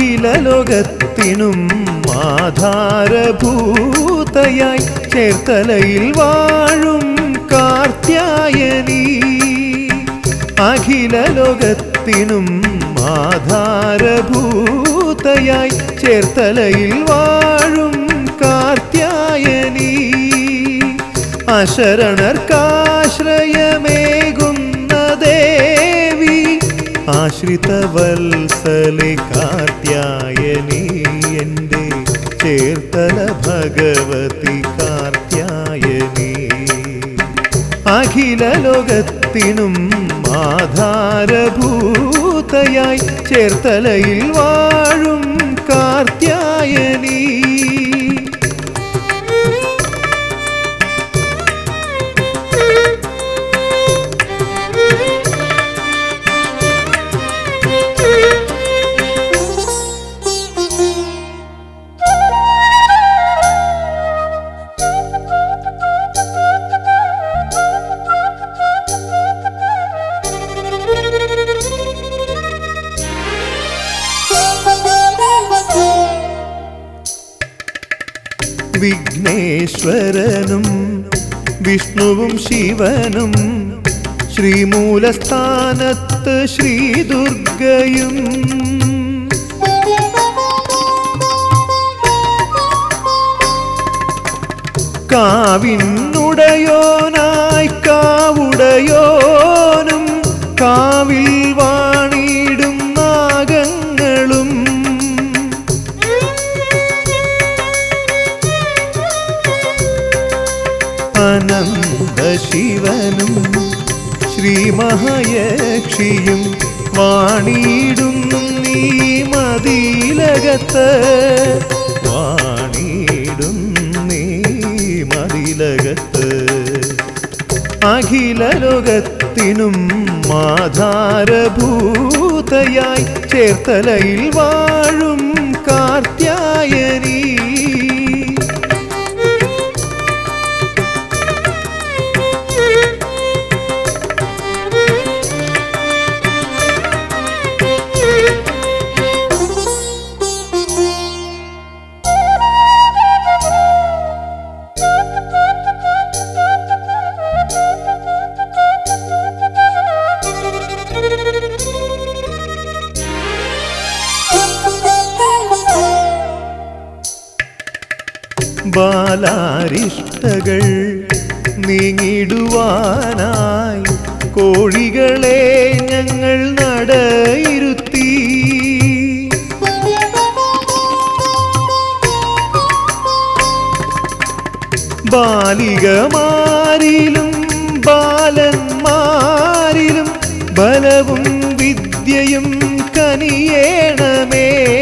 അഖില ലോകത്തിനും ആധാരഭൂതയായി ചേർത്തലയിൽ വാഴും കാർത്യായനീ അഖില ലോകത്തിനും ആധാരഭൂതയായി ചേർത്തലയിൽ വാഴും കാർത്യായനീ അശരണർക്കാശ്രയമേകുന്ന ദേവി ആശ്രിതവത്സലെ കാർത്യായനീ എൻ്റെ ചേർത്തല ഭഗവതി കാർത്യായനീ അഖില ലോകത്തിനും ആധാരഭൂതയായി ചേർത്തലയിൽ വാഴും കാർത്യായനീ വിഘ്നേശ്വരനും വിഷ്ണുവും ശിവനും ശ്രീമൂലസ്ഥാനത്ത് ശ്രീദുർഗയും കാവിനുടയോനായി കാവുടയോനും കാവിൽ വാണിടും നാഗങ്ങളും അനന്തശിവനും ശ്രീമഹയക്ഷിയും വാണിടുന്നു നീ മതിലകത്ത് വാണിടും നീ മതിലകത്ത് അഖില ലോകത്തിനും ആധാരഭൂതയായി ചേർത്തലയിൽ വാഴും കാർത്യായനീ ബാലാരിഷ്ടകൾ നീങ്ങിടുവാനായി കോഴികളെ ഞങ്ങൾ നടയിരുത്തി ബാലികമാരിലും ബാലന്മാരിലും ബലവും വിദ്യയും കനിയേണമേ